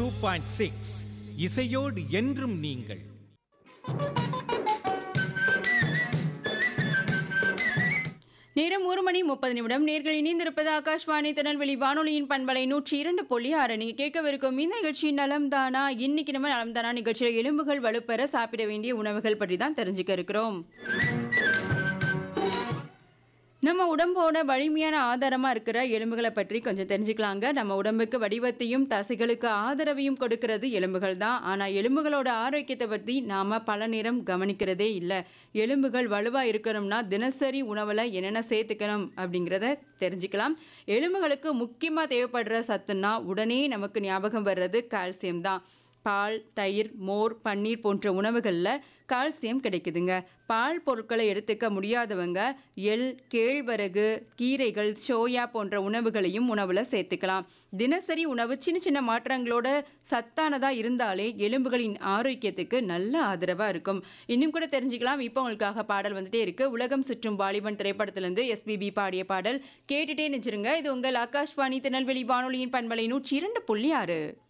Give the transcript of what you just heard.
point six இசையோடு என்றும் நீங்கள் நேரம் ஒரு மணி முப்பது நிமிடம் நேர்கள் இணைந்திருப்பது ஆகாஷ்வாணி திருநெல்வேலி வானொலியின் பண்பலை நூற்றி இரண்டு புள்ளி ஆறு நீங்க கேட்கவிருக்கும் இந்த நிகழ்ச்சி நலம் தானா இன்னைக்கு நம்ம நலம் தானா நிகழ்ச்சியில் எலும்புகள் வலுப்பெற சாப்பிட வேண்டிய உணவுகள் பற்றி தான் தெரிஞ்சுக்க இருக்கிறோம் நம்ம உடம்போட வலிமையான ஆதாரமா இருக்கிற எலும்புகளை பற்றி கொஞ்சம் தெரிஞ்சுக்கலாங்க நம்ம உடம்புக்கு வடிவத்தையும் தசைகளுக்கு ஆதரவையும் கொடுக்கிறது எலும்புகள் தான் ஆனா எலும்புகளோட ஆரோக்கியத்தை பத்தி நாம பல நேரம் கவனிக்கிறதே இல்லை எலும்புகள் வலுவா இருக்கணும்னா தினசரி உணவுல என்னென்ன சேர்த்துக்கணும் அப்படிங்கிறத தெரிஞ்சுக்கலாம் எலும்புகளுக்கு முக்கியமா தேவைப்படுற சத்துன்னா உடனே நமக்கு ஞாபகம் வர்றது கால்சியம் தான் பால் தயிர் மோர் பன்னீர் போன்ற உணவுகளில் கால்சியம் கிடைக்குதுங்க பால் பொருட்களை எடுத்துக்க முடியாதவங்க எள் கேழ்வரகு கீரைகள் சோயா போன்ற உணவுகளையும் உணவில் சேர்த்துக்கலாம் தினசரி உணவு சின்ன சின்ன மாற்றங்களோட சத்தானதாக இருந்தாலே எலும்புகளின் ஆரோக்கியத்துக்கு நல்ல ஆதரவாக இருக்கும் இன்னும் கூட தெரிஞ்சுக்கலாம் இப்போ உங்களுக்காக பாடல் வந்துட்டே இருக்கு உலகம் சுற்றும் வாலிபன் திரைப்படத்திலிருந்து எஸ்பிபி பாடிய பாடல் கேட்டுட்டே நிச்சிருங்க இது உங்கள் ஆகாஷ்வாணி திருநெல்வேலி வானொலியின் பண்பலை நூற்றி இரண்டு புள்ளி ஆறு